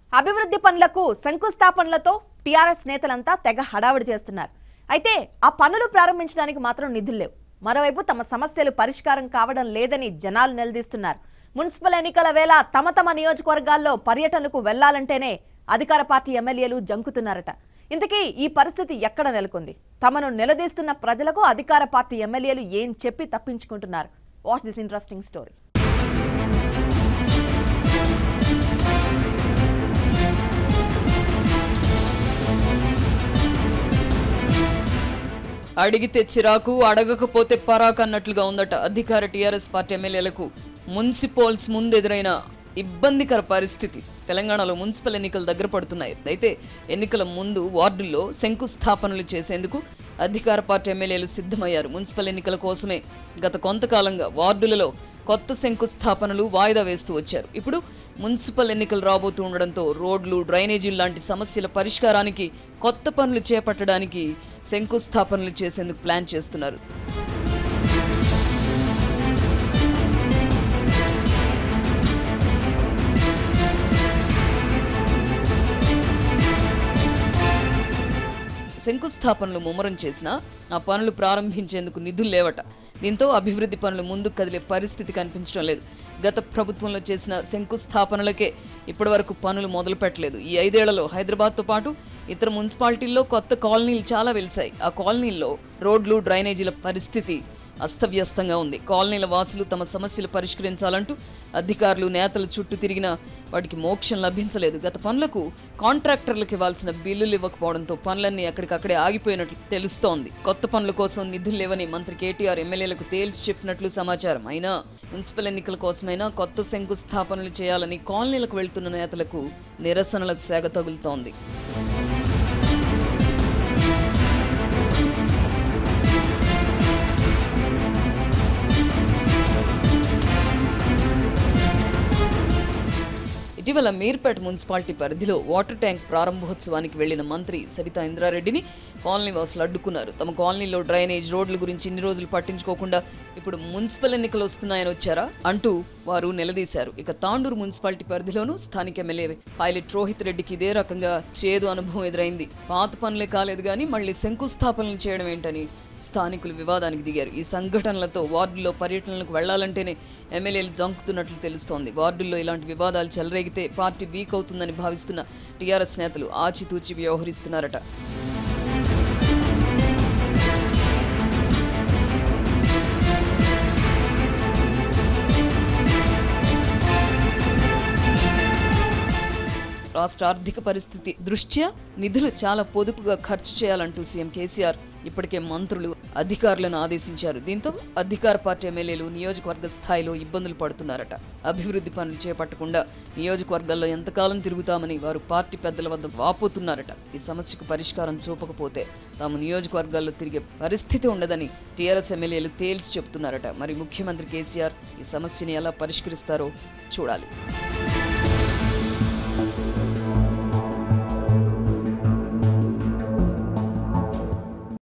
అభివృద్ధి పనులకు శంకుస్థాపనలతో టీఆర్ఎస్ నేతలంతా తెగ హడావుడి చేస్తున్నారు అయితే ఆ పనులు ప్రారంభించడానికి మాత్రం నిధులు లేవు మరోవైపు తమ సమస్యలు పరిష్కారం కావడం లేదని జనాలు నిలదీస్తున్నారు మున్సిపల్ ఎన్నికల వేళ తమ తమ నియోజకవర్గాల్లో పర్యటనకు వెళ్లాలంటేనే అధికార పార్టీ ఎమ్మెల్యేలు జంకుతున్నారట ఇంతకీ ఈ పరిస్థితి ఎక్కడ నెలకొంది తమను నిలదీస్తున్న ప్రజలకు అధికార పార్టీ ఎమ్మెల్యేలు ఏం చెప్పి తప్పించుకుంటున్నారు వాట్స్ దిస్ ఇంట్రెస్టింగ్ స్టోరీ అడిగితే చిరాకు అడగకపోతే పరాకు అన్నట్లుగా ఉందట అధికార టీఆర్ఎస్ పార్టీ ఎమ్మెల్యేలకు మున్సిపల్స్ ముందు ఎదురైన ఇబ్బందికర పరిస్థితి తెలంగాణలో మున్సిపల్ ఎన్నికలు దగ్గర పడుతున్నాయి అయితే ఎన్నికల ముందు వార్డుల్లో శంకుస్థాపనలు చేసేందుకు అధికార పార్టీ ఎమ్మెల్యేలు సిద్ధమయ్యారు మున్సిపల్ ఎన్నికల కోసమే గత కొంతకాలంగా వార్డులలో కొత్త శంకుస్థాపనలు వాయిదా వేస్తూ వచ్చారు ఇప్పుడు మున్సిపల్ ఎన్నికలు రాబోతూ ఉండడంతో రోడ్లు డ్రైనేజీలు లాంటి సమస్యల పరిష్కారానికి కొత్త పనులు చేపట్టడానికి శంకుస్థాపనలు చేసేందుకు ప్లాన్ చేస్తున్నారు శంకుస్థాపనలు ముమ్మరం చేసినా ఆ పనులు ప్రారంభించేందుకు నిధులు లేవట దీంతో అభివృద్ధి పనులు ముందుకు కదిలే పరిస్థితి కనిపించడం లేదు గత ప్రభుత్వంలో చేసిన శంకుస్థాపనలకే ఇప్పటివరకు పనులు మొదలు పెట్టలేదు ఈ ఐదేళ్లలో హైదరాబాద్తో పాటు ఇతర మున్సిపాలిటీల్లో కొత్త కాలనీలు చాలా వెలిశాయి ఆ కాలనీల్లో రోడ్లు డ్రైనేజీల పరిస్థితి అస్తవ్యస్తంగా ఉంది కాలనీల వాసులు తమ సమస్యలు పరిష్కరించాలంటూ అధికారులు నేతల చుట్టూ తిరిగినా వాటికి మోక్షం లభించలేదు గత పనులకు కాంట్రాక్టర్లకు ఇవ్వాల్సిన బిల్లులు ఇవ్వకపోవడంతో పనులన్నీ అక్కడికక్కడే ఆగిపోయినట్లు తెలుస్తోంది కొత్త పనుల కోసం నిధులు లేవని మంత్రి కేటీఆర్ ఎమ్మెల్యేలకు తేల్చి చెప్పినట్లు సమాచారం అయినా మున్సిపల్ ఎన్నికల కోసమైనా కొత్త శంకుస్థాపనలు చేయాలని కాలనీలకు వెళ్తున్న నేతలకు నిరసనల సేగ తగులుతోంది ఇటీవల మీర్పేట మున్సిపాలిటీ పరిధిలో వాటర్ ట్యాంక్ ప్రారంభోత్సవానికి వెళ్లిన మంత్రి సబితా ఇంద్రారెడ్డిని కాలనీ వాసులు అడ్డుకున్నారు తమ కాలనీలో డ్రైనేజ్ రోడ్ల గురించి ఇన్ని రోజులు పట్టించుకోకుండా ఇప్పుడు మున్సిపల్ ఎన్నికలు వస్తున్నాయని వచ్చారా అంటూ వారు నిలదీశారు ఇక తాండూరు మున్సిపాలిటీ పరిధిలోనూ స్థానిక ఎమ్మెల్యే పైలట్ రోహిత్ రెడ్డికి ఇదే రకంగా చేదు అనుభవం ఎదురైంది పాత పనులే కాలేదు కానీ మళ్ళీ శంకుస్థాపనలు చేయడం ఏంటని స్థానికులు వివాదానికి దిగారు ఈ సంఘటనలతో వార్డుల్లో పర్యటనలకు వెళ్లాలంటేనే ఎమ్మెల్యేలు జంకుతున్నట్లు తెలుస్తోంది వార్డుల్లో ఇలాంటి వివాదాలు చెలరేగితే పార్టీ వీక్ అవుతుందని భావిస్తున్న టీఆర్ఎస్ నేతలు ఆచితూచి వ్యవహరిస్తున్నారట రాష్ట్ర ఆర్థిక పరిస్థితి దృష్ట్యా నిధులు చాలా పొదుపుగా ఖర్చు చేయాలంటూ సీఎం కేసీఆర్ ఇప్పటికే మంత్రులు అధికారులను ఆదేశించారు దీంతో అధికార పార్టీ ఎమ్మెల్యేలు నియోజకవర్గ స్థాయిలో ఇబ్బందులు పడుతున్నారట అభివృద్ధి పనులు చేపట్టకుండా నియోజకవర్గాల్లో ఎంతకాలం తిరుగుతామని వారు పార్టీ పెద్దల వద్ద వాపోతున్నారట ఈ సమస్యకు పరిష్కారం చూపకపోతే తాము నియోజకవర్గాల్లో తిరిగే పరిస్థితి ఉండదని టీఆర్ఎస్ ఎమ్మెల్యేలు తేల్చి చెప్తున్నారట మరి ముఖ్యమంత్రి కేసీఆర్ ఈ సమస్యని ఎలా పరిష్కరిస్తారో చూడాలి